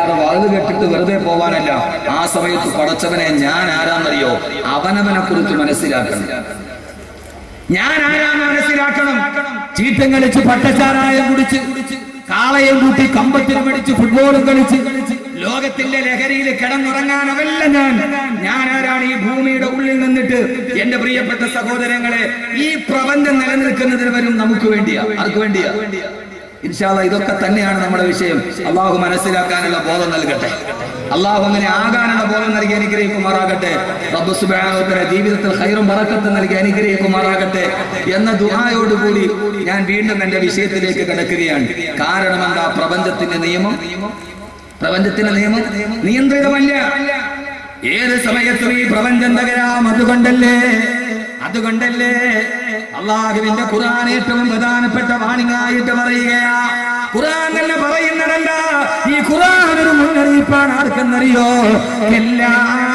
അല്ലാതെ വഴുത് കെട്ടിട്ട് വെറുതെ പോവാനല്ല ആ സമയത്ത് പടച്ചവനെ ഞാൻ ആരാന്നറിയോ അവനവനെ കുറിച്ച് മനസ്സിലാക്കണം ഞാൻ ആരാന്ന് മനസ്സിലാക്കണം ചീറ്റം കളിച്ച് പട്ടച്ചാരായം കുടിച്ച് കാളയും കൂട്ടി കമ്പത്തിന് പിടിച്ച് ഫുട്ബോളും കളിച്ച് ലോകത്തിന്റെ ലഹരിയിൽ കിടന്നുറങ്ങാനവല്ല ഞാൻ ഞാൻ ആരാണ് ഈ ഭൂമിയുടെ ഉള്ളിൽ നിന്നിട്ട് എന്റെ പ്രിയപ്പെട്ട സഹോദരങ്ങളെ ഈ പ്രപഞ്ചം നിലനിൽക്കുന്നതിന് വരും നമുക്ക് വേണ്ടിയാ ആർക്ക് വേണ്ടിയാ ഇൻഷാല്ല ഇതൊക്കെ തന്നെയാണ് നമ്മുടെ വിഷയം അള്ളാഹു മനസ്സിലാക്കാനുള്ള ബോധം നൽകട്ടെ അള്ളാഹു അങ്ങനെ ആകാനുള്ള ബോധം നൽകി അനുഗ്രഹിക്കുമാറാകട്ടെ റബ്ബ് സുബ്ഹാനഹു ജീവിതത്തിൽ ഹൈറും ബറക്കത്ത് നൽകി അനുഗ്രഹിക്കുമാറാകട്ടെ എന്ന ദുആയോടുകൂടി ഞാൻ വീണ്ടും എന്റെ വിഷയത്തിലേക്ക് കിടക്കുകയാണ് കാരണം എന്താ പ്രപഞ്ചത്തിന്റെ നിയമം പ്രപഞ്ചത്തിന്റെ നിയമം നിയന്ത്രിതമല്ല ഏത് സമയത്തും ഈ പ്രപഞ്ചം തകരാം അതുകൊണ്ടല്ലേ അതുകൊണ്ടല്ലേ അള്ളാഹുവിന്റെ ഖുർആൻ ഏറ്റവും പ്രധാനപ്പെട്ട വാണിങ്ങായിട്ട് പറയുകയാ ഖുർആൻ തന്നെ പറയുന്നതല്ല ഈ ഖുർആൻ ഒരു മുന്നറിയിപ്പാണ് ആർക്കെന്നറിയോ എല്ലാ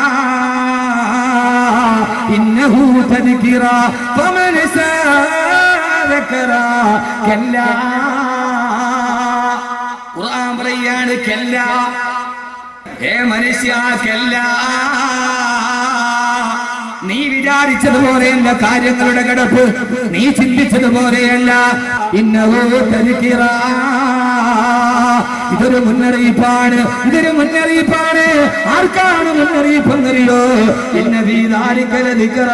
ഇന്നഹു തദ്കിറ ഫമൻ സാദക്കറ കല്ലാ ഖുർആൻ പറയാണ് കല്ല ഏ മനുഷ്യ കല്ല നീ വിചാരിച്ചതുപോലെയല്ല കാര്യങ്ങളുടെ കിടപ്പ് നീ ചിന്തിച്ചതുപോലെയല്ല ഇന്നവോ തനിക്കിറ ഇതൊരു മുന്നറിയിപ്പാണ് ഇതൊരു മുന്നറിയിപ്പാണ് ആർക്കാണ് മുന്നറിയിപ്പ് എന്നറിയോ ഇന്ന വീതാരിക്കല നിക്കറ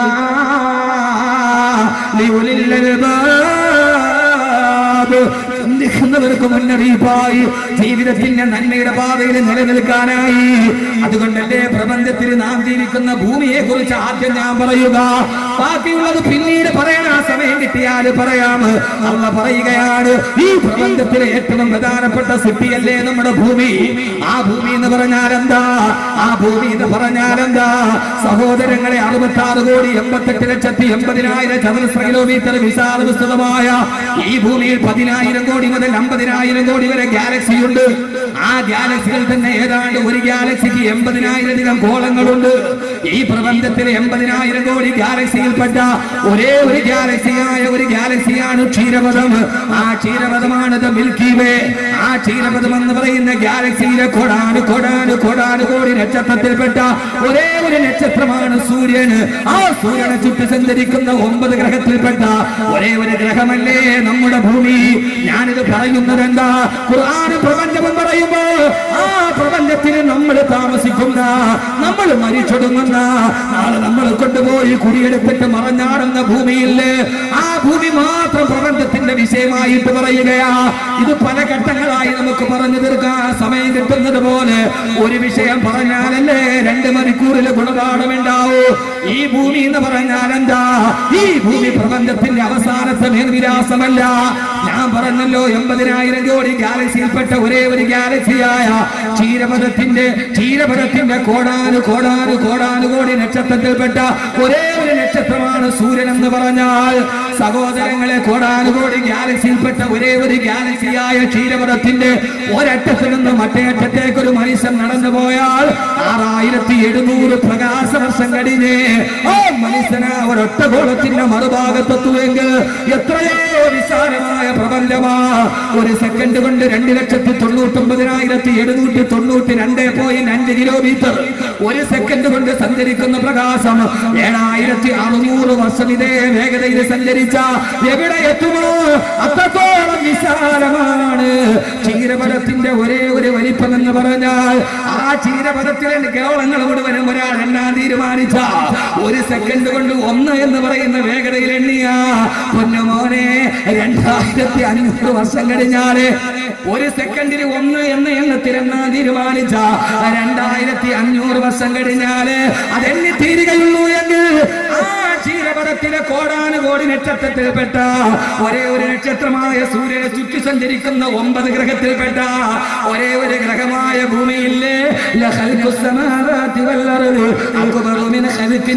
ചിന്തിക്കുന്നവർക്ക് മുന്നറിയിപ്പായി ജീവിതത്തിന്റെ നന്മയുടെ പാതയിൽ നിലനിൽക്കാനായി അതുകൊണ്ടല്ലേ പ്രപഞ്ചത്തിൽ നാം ജീവിക്കുന്ന ഭൂമിയെ കുറിച്ച് ആദ്യം ഞാൻ പറയുക ബാക്കിയുള്ളത് പിന്നീട് പറയണ സമയം കിട്ടിയാൽ പറയാം അള്ള പറയുകയാണ് ഈ പ്രപഞ്ചത്തിലെ ഏറ്റവും പ്രധാനപ്പെട്ട സിട്ടിയല്ലേ നമ്മുടെ ഭൂമി ആ ഭൂമി എന്ന് പറഞ്ഞാൽ എന്താ ആ ഭൂമി എന്ന് പറഞ്ഞാൽ എന്താ സഹോദരങ്ങളെ അറുപത്തി ആറ് കോടി എൺപത്തെട്ട് ലക്ഷത്തി എൺപതിനായിരം ചതുരശ്ര കിലോമീറ്റർ വിശാല വിസ്തൃതമായ ഈ ഭൂമിയിൽ പതിനായിരം കോടി മുതൽ അമ്പതിനായിരം കോടി വരെ ഗാലക്സി ഉണ്ട് ആ ഗാലക്സികൾ തന്നെ ഏതാണ്ട് ഒരു ഗാലക്സിക്ക് എൺപതിനായിരത്തിലധികം ഗോളങ്ങളുണ്ട് ഈ പ്രപഞ്ചത്തിലെ എൺപതിനായിരം കോടി ഗാലക്സിയിൽപ്പെട്ട ഒരേ ഒരു ഗാലക്സിയായ ഒരു ഗാലക്സിയാണ് ക്ഷീരപഥം ആ ക്ഷീരപഥമാണ് ദ മിൽക്കി വേ ആ ക്ഷീരപഥം എന്ന് പറയുന്ന ഗാലക്സിയിലെ കൊടാന് കൊടാന് കൊടാന് കോടി നക്ഷത്രത്തിൽപ്പെട്ട ഒരേ ഒരു നക്ഷത്രമാണ് സൂര്യൻ ആ സൂര്യനെ ചുറ്റി സഞ്ചരിക്കുന്ന ഒമ്പത് ഗ്രഹത്തിൽപ്പെട്ട ഒരേ ഒരു ഗ്രഹമല്ലേ നമ്മുടെ ഭൂമി ഞാനിത് പറയുന്നത് എന്താ ഖുർആാനും പ്രപഞ്ചവും പറയുമ്പോ ആ പ്രപഞ്ചത്തിൽ നമ്മൾ താമസിക്കുന്ന നമ്മൾ മരിച്ചൊടുങ്ങുന്ന നാളെ നമ്മൾ കൊണ്ടുപോയി കുടിയെടുത്തിട്ട് മറഞ്ഞാടുന്ന ഭൂമിയില്ലേ ആ ഭൂമി മാത്രം പ്രപഞ്ചത്തിന്റെ വിഷയമായിട്ട് പറയുകയാ ഇത് പല ഘട്ടങ്ങളായി നമുക്ക് പറഞ്ഞു തീർക്കാൻ സമയം കിട്ടുന്നത് പോലെ ഒരു വിഷയം പറഞ്ഞാലല്ലേ രണ്ട് മണിക്കൂറിൽ ഗുണപാഠമുണ്ടാവൂ ഈ ഭൂമി എന്ന് പറഞ്ഞാൽ എന്താ ഈ ഭൂമി പ്രപഞ്ചത്തിന്റെ അവസാനത്തെ മേൽവിലാസമല്ല ഞാൻ പറഞ്ഞല്ലോ എൺപതിനായിരം കോടി ഗാലക്സിയിൽപ്പെട്ട ഒരേ ഒരു ഗാലക്സിയായ ക്ഷീരപഥത്തിന്റെ ക്ഷീരപഥത്തിന്റെ കോടാനു കോടാനു കോടാനു കോടി നക്ഷത്രത്തിൽപ്പെട്ട ഒരേ ഒരു നക്ഷത്രമാണ് സൂര്യൻ എന്ന് പറഞ്ഞാൽ സഹോദരങ്ങളെ കോടാനു കോടി ഗാലക്സിയിൽപ്പെട്ട ഒരേ ഒരു ഗാലക്സിയായ ക്ഷീരപഥത്തിന്റെ ഒരറ്റത്ത് നിന്ന് മറ്റേ അറ്റത്തേക്ക് ഒരു മനുഷ്യൻ നടന്നു പോയാൽ ആറായിരത്തി എഴുന്നൂറ് പ്രകാശ വർഷം കഴിഞ്ഞ് ആ മനുഷ്യന് ഒരൊറ്റ ഗോളത്തിന്റെ മറുഭാഗത്തെത്തുമെങ്കിൽ എത്രയോ വിശാലമായ പ്രപഞ്ചമാ ഒരു സെക്കൻഡ് കൊണ്ട് രണ്ട് ലക്ഷത്തി തൊണ്ണൂറ്റി ഒമ്പതിനായിരത്തി എഴുന്നൂറ്റി തൊണ്ണൂറ്റി രണ്ട് പോയിന്റ് അഞ്ച് കിലോമീറ്റർ ഒരു സെക്കൻഡ് കൊണ്ട് സഞ്ചരിക്കുന്ന പ്രകാശം ഏഴായിരത്തി അറുന്നൂറ് വർഷം ഇതേ വേഗതയിൽ സഞ്ചരിച്ച എവിടെ എത്തുമോ അത്രത്തോളം വിശാലമാണ് ക്ഷീരപഥത്തിന്റെ ഒരേ ഒരു വലിപ്പം എന്ന് പറഞ്ഞാൽ ആ ക്ഷീരപഥത്തിലെ ഗോളങ്ങൾ മുഴുവനും ഒരാൾ എണ്ണാൻ തീരുമാനിച്ച ഒരു സെക്കൻഡ് കൊണ്ട് ഒന്ന് എന്ന് പറയുന്ന വേഗതയിൽ എണ്ണിയ പൊന്നുമോനെ രണ്ടായിരത്തി അഞ്ഞൂറ് വർഷം കഴിഞ്ഞാല് ഒരു സെക്കൻഡിൽ ഒന്ന് എന്ന് എണ്ണത്തിൽ എണ്ണാൻ തീരുമാനിച്ച രണ്ടായിരത്തി അഞ്ഞൂറ് വർഷം കഴിഞ്ഞാല് അതെണ്ണി തീരുകയുള്ളൂ എങ്കിൽ ആ ക്ഷീരപഥത്തിലെ കോടാനുകോടി നക്ഷത്രത്തിൽപ്പെട്ട ഒരേ ഒരു നക്ഷത്രമായ സൂര്യനെ ചുറ്റി സഞ്ചരിക്കുന്ന ഒമ്പത് ഗ്രഹത്തിൽപ്പെട്ട ഒരേ ഒരു ഗ്രഹമായ ഭൂമിയില്ലേ ലഖൽഖു السماوات والأرض أكبر من خلق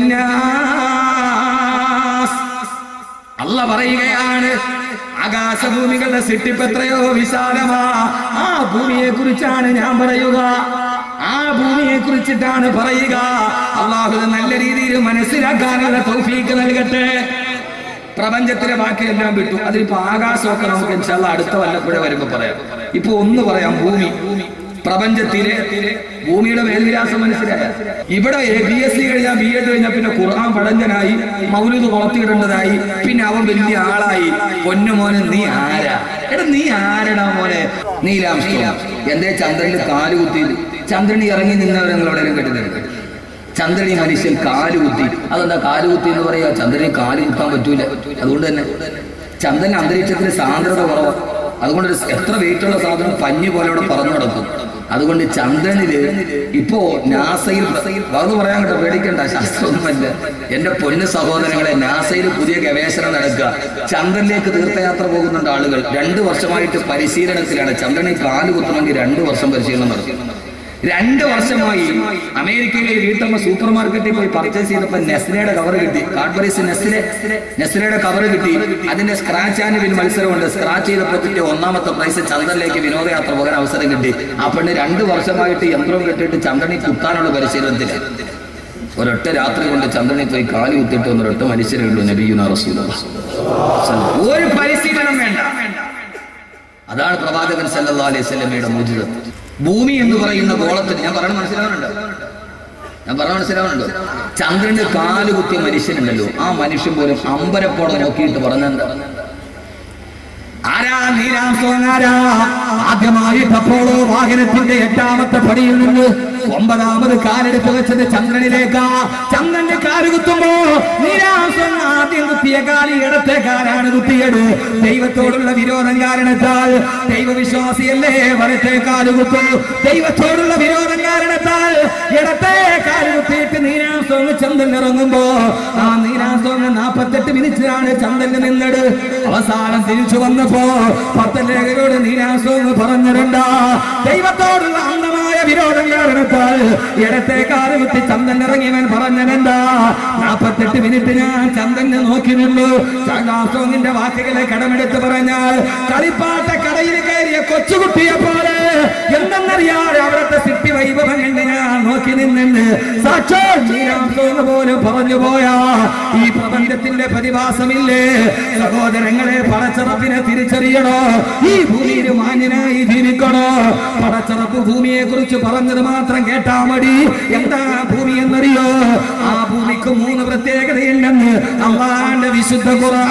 الناس അല്ല പറയുകയാണ് ആകാശഭൂമികളുടെ സൃഷ്ടിപ്പ് എത്രയോ വിശാലമാ ആ ഭൂമിയെ കുറിച്ചാണ് ഞാൻ പറയുക ആ ഭൂമിയെ കുറിച്ചിട്ടാണ് പറയുക അള്ളാഹു ഇത് നല്ല രീതിയിൽ മനസ്സിലാക്കാനുള്ള തൗഫീക്ക് നൽകട്ടെ പ്രപഞ്ചത്തിലെ ബാക്കിയെല്ലാം വിട്ടു അതിലിപ്പോ ആകാശമൊക്കെ നമുക്ക് ഇൻഷാല്ല അടുത്ത വല്ലപ്പോഴേ വരുമ്പോ പറയാം ഇപ്പൊ ഒന്ന് പറയാം ഭൂമി പ്രപഞ്ചത്തിലെ ഭൂമിയുടെ മേൽവിലാസം മനസ്സിലായ ഇവിടെ ബി എസ് സി കഴിഞ്ഞാൽ ബി എഡ് കഴിഞ്ഞാൽ പിന്നെ ഖുർആൻ പഴഞ്ചനായി മൗലൂദ് വളർത്തിയിടേണ്ടതായി പിന്നെ അവൻ വലിയ ആളായി പൊന്നുമോനെ നീ ആരാ എടാ നീ ആരടാ മോനെ നീലാംശം എന്തേ ചന്ദ്രനിൽ കാലുകുത്തി ചന്ദ്രനി ഇറങ്ങി നിന്നവരെ നിങ്ങൾ എവിടെയും കെട്ടുന്നുണ്ട് ചന്ദ്രനി മനുഷ്യൻ കാലുകുത്തി അതെന്താ കാലുകുത്തി എന്ന് പറയാ ചന്ദ്രന് കാല് കുത്താൻ പറ്റൂല അതുകൊണ്ട് തന്നെ ചന്ദ്രൻ അന്തരീക്ഷത്തിന് സാന്ദ്രത കുറവ് അതുകൊണ്ട് ഒരു എത്ര വെയിറ്റുള്ള സാധനം പഞ്ഞു പോലെ ഇവിടെ പറന്നു നടക്കും അതുകൊണ്ട് ചന്ദ്രനില് ഇപ്പോ നാസയിൽ അത് പറയാൻ കേട്ടോ പേടിക്കണ്ട ശാസ്ത്രമൊന്നുമല്ല എന്റെ പൊന്നു സഹോദരങ്ങളെ നാസയിൽ പുതിയ ഗവേഷണം നടക്കുക ചന്ദ്രനിലേക്ക് തീർത്ഥയാത്ര പോകുന്നുണ്ട് ആളുകൾ രണ്ടു വർഷമായിട്ട് പരിശീലനത്തിലാണ് ചന്ദ്രനിൽ കാല് കുത്തണമെങ്കിൽ രണ്ടു വർഷം പരിശീലനം നടത്തും രണ്ട് വർഷമായി അമേരിക്കയിലെ ഒരു വീട്ടമ്മ സൂപ്പർ മാർക്കറ്റിൽ പോയി പർച്ചേസ് ചെയ്തപ്പോ നെസ്ലയുടെ കവർ കിട്ടി കാഡ്ബറീസ് നെസ്ലെ നെസ്ലയുടെ കവർ കിട്ടി അതിന്റെ സ്ക്രാച്ച് ആൻഡ് വിൻ മത്സരമുണ്ട് സ്ക്രാച്ച് ചെയ്തപ്പോ കിട്ടിയ ഒന്നാമത്തെ പ്രൈസ് ചന്ദ്രനിലേക്ക് വിനോദയാത്ര പോകാൻ അവസരം കിട്ടി ആ പെണ്ണ് രണ്ട് വർഷമായിട്ട് യന്ത്രം കെട്ടിയിട്ട് ചന്ദ്രനിൽ കുത്താനുള്ള പരിശീലനത്തില് ഒരൊറ്റ രാത്രി കൊണ്ട് ചന്ദ്രനിൽ പോയി കാലി കുത്തിയിട്ട് വന്ന ഒരൊറ്റ മനുഷ്യരേ ഉള്ളൂ നബിയുന റസൂൽ ഒരു പരിശീലനം വേണ്ട അതാണ് പ്രവാചകൻ സല്ലല്ലാഹു അലൈഹി വസല്ലമയുടെ മോചിതം ഭൂമി എന്ന് പറയുന്ന ഗോളത്തിന് ഞാൻ പറയണ മനസ്സിലാവുന്നുണ്ടോ ഞാൻ പറഞ്ഞ മനസ്സിലാവുന്നുണ്ടോ ചന്ദ്രന് കാല് കുത്തിയ മനുഷ്യനുണ്ടല്ലോ ആ മനുഷ്യൻ പോലും അമ്പരപ്പോടെ നോക്കിയിട്ട് പറഞ്ഞെന്താ ആരാ നീരാം സോങ്ങാരാ ആദ്യമായിട്ട് അപ്പോളോ വാഹനത്തിന്റെ എട്ടാമത്തെ പടിയിൽ നിന്ന് ഒമ്പതാമത് കാലെടുത്ത് വെച്ചത് ചന്ദ്രനിലേക്കാ ചന്ദ്രന്റെ കാല് കുത്തുമ്പോ നീരാം സോങ് ആദ്യം കുത്തിയ കാലി ഇടത്തെ കാലാണ് കുത്തിയത് ദൈവത്തോടുള്ള വിരോധം കാരണത്താൽ ദൈവവിശ്വാസിയല്ലേ വലത്തെ കാല് കുത്തുന്നു ദൈവത്തോടുള്ള വിരോധം കാരണത്താൽ ഇടത്തെ കാല് കുത്തിയിട്ട് നീരാം സോങ് ചന്ദ്രൻ ഇറങ്ങുമ്പോ ആ നീരാം സോങ് നാപ്പത്തെട്ട് മിനിറ്റിലാണ് ചന്ദ്രന് നിന്നത് അവസാനം തിരിച്ചു വന്നപ്പോ പത്തലേഖരോട് നീരാസോന്ന് പറഞ്ഞിട്ടുണ്ട് ദൈവത്തോടുള്ള അന്ധമായ വിരോധം കാരണത്താൽ ഇടത്തെ കാല് കുത്തി ചന്ദൻ ഇറങ്ങിയവൻ പറഞ്ഞതെന്താ നാപ്പത്തെട്ട് മിനിറ്റ് ഞാൻ ചന്ദനെ നോക്കി നിന്നു ചാകാസോങ്ങിന്റെ വാക്കുകളെ കടമെടുത്ത് പറഞ്ഞാൽ കളിപ്പാട്ട കടയിൽ കയറിയ കൊച്ചുകുട്ടിയെ പോലെ എന്തെന്നറിയാതെ അവിടുത്തെ സിട്ടി വൈഭവം കണ്ട് ഞാൻ നോക്കി നിന്നെന്ന് സാക്ഷാൽ നീരാസോന്ന് പോലും പറഞ്ഞു പോയാ ഈ പ്രപഞ്ചത്തിന്റെ പ്രതിഭാസമില്ലേ സഹോദരങ്ങളെ പടച്ചറപ്പിനെ തിരിച്ചറിയണോ ഈ ഭൂമിയിൽ മാന്യനായി ജീവിക്കണോ പടച്ചറപ്പ് ഭൂമിയെ കുറിച്ച് പറഞ്ഞത് മാത്രം കേട്ടാ മതി എന്താ ഭൂമി എന്നറിയോ ആ ഭൂമിക്ക് മൂന്ന് പ്രത്യേകതയുണ്ടെന്ന് അള്ളാന്റെ വിശുദ്ധ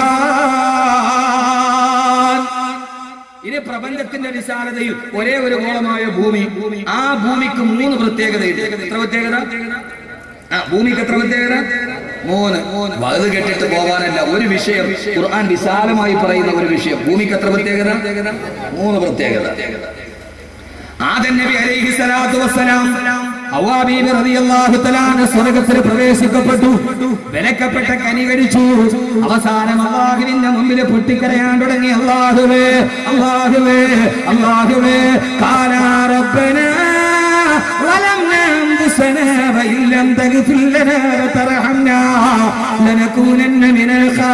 ഖുർആൻ ഇനി പ്രപഞ്ചത്തിന്റെ വിശാലതയിൽ ഒരേ ഒരു ഗോളമായ ഭൂമി ആ ഭൂമിക്ക് മൂന്ന് പ്രത്യേകതയുണ്ട് എത്ര പ്രത്യേകത ആ ഭൂമിക്ക് എത്ര പ്രത്യേകത മൂന്ന് വലുത് കെട്ടിട്ട് പോകാനല്ല ഒരു വിഷയം ഖുർആൻ വിശാലമായി പറയുന്ന ഒരു വിഷയം ഭൂമിക്ക് എത്ര പ്രത്യേകത മൂന്ന് പ്രത്യേകത ആദൻ നബി അലൈഹി സ്വലാത്തു വസ്സലാം ഹവ്വാ ബീവി റളിയല്ലാഹു തആല സ്വർഗ്ഗത്തിൽ പ്രവേശിക്കപ്പെട്ടു വിലക്കപ്പെട്ട കനി കഴിച്ചു അവസാനം അള്ളാഹുവിന്റെ മുമ്പിൽ പൊട്ടിക്കരയാൻ തുടങ്ങി അള്ളാഹുവേ അള്ളാഹുവേ അള്ളാഹുവേ കാലാ റബ്ബനാ ظلمنا أنفسنا وإن لم تغفر لنا وترحمنا لنكونن من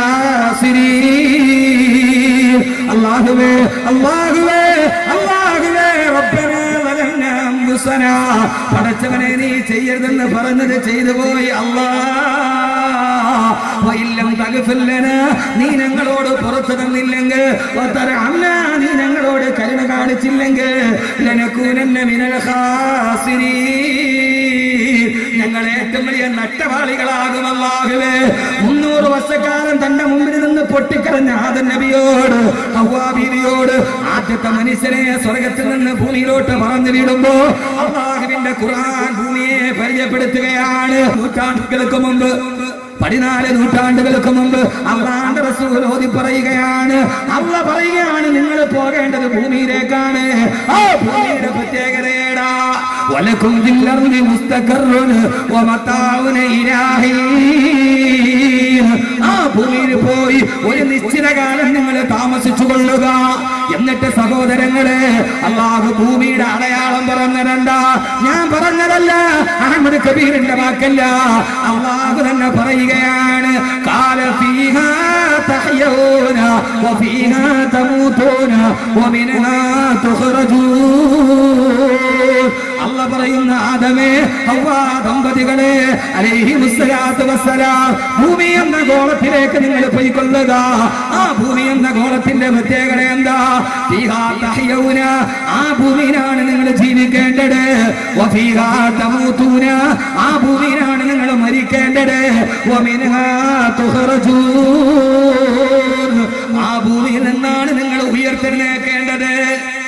الخاسرين അള്ളാഹുവേ അള്ളാഹുവേ അള്ളാഹുവേ റബ്ബനാ ظلمنا أنفسنا പടച്ചവനെ നീ ചെയ്യരുതെന്ന് പറഞ്ഞത് ചെയ്തു പോയി അല്ലാ വൈല്ലം തകഫില്ലന നീ ഞങ്ങളോട് പുറത്തു തന്നില്ലെങ്കിൽ വതറഹംന നീ ഞങ്ങളോട് കരുണ കാണിച്ചില്ലെങ്കിൽ ലനകൂനന്ന മിനൽ ഖാസിരീൻ ഞങ്ങൾ ഏറ്റവും വലിയ നട്ടവാളികളാകും അല്ലാഹുവേ മുന്നൂറ് വർഷക്കാലം തന്റെ മുമ്പിൽ നിന്ന് പൊട്ടിക്കരഞ്ഞ ആദൻ നബിയോട് ഹവ്വാ ബീവിയോട് ആദ്യത്തെ മനുഷ്യനെ സ്വർഗത്തിൽ നിന്ന് ഭൂമിയിലോട്ട് പറന്നു വീടുമ്പോ അള്ളാഹുവിന്റെ ഖുർആൻ ഭൂമിയെ പരിചയപ്പെടുത്തുകയാണ് നൂറ്റാണ്ടുകൾക്ക് മുമ്പ് പതിനാല് നൂറ്റാണ്ടുകൾക്ക് മുമ്പ് അള്ളാന്റെ റസൂൽ ഓതി പറയുകയാണ് അള്ള പറയുകയാണ് നിങ്ങൾ പോകേണ്ടത് ഭൂമിയിലേക്കാണ് ആ ഭൂമിയുടെ പ്രത്യേകതയേടാ വലക്കും ജില്ലർന്ന് മുസ്തഖറുന് വമത്താവുന ഇലാഹി ആ ഭൂമിയിൽ പോയി ഒരു നിശ്ചിത കാലം നിങ്ങൾ താമസിച്ചു കൊള്ളുക എന്നിട്ട് സഹോദരങ്ങളെ അള്ളാഹു ഭൂമിയുടെ അടയാളം പറഞ്ഞതെന്താ ഞാൻ പറഞ്ഞതല്ല അഹമ്മദ് കബീറിന്റെ വാക്കല്ല അള്ളാഹു തന്നെ പറയുകയാണ് കാല ഫീഹാ തഹ്യൗന വഫീഹാ തമൂതൂന വമിൻഹാ തുഖ്റജൂൻ അല്ല പറയുന്ന ആദമേ ഹവ്വ ദമ്പതികളെ അലൈഹി മുസ്സലാത്തു വസ്സലാം ഭൂമി എന്ന ഗോളത്തിലേക്ക് നിങ്ങൾ പോയിക്കൊള്ളുക ആ ഭൂമി എന്ന ഗോളത്തിന്റെ പ്രത്യേകത എന്താ ഫീഹാ തഹ്യൗന ആ ഭൂമിയിലാണ് നിങ്ങൾ ജീവിക്കേണ്ടത് വഫീഹാ തമൂതൂന ആ ഭൂമിയിലാണ് നിങ്ങൾ മരിക്കേണ്ടത് വമിൻഹാ തുഖ്റജൂൻ ആ ഭൂമിയിൽ നിന്നാണ് നിങ്ങൾ ഉയർത്തെഴുന്നേക്കേണ്ടത്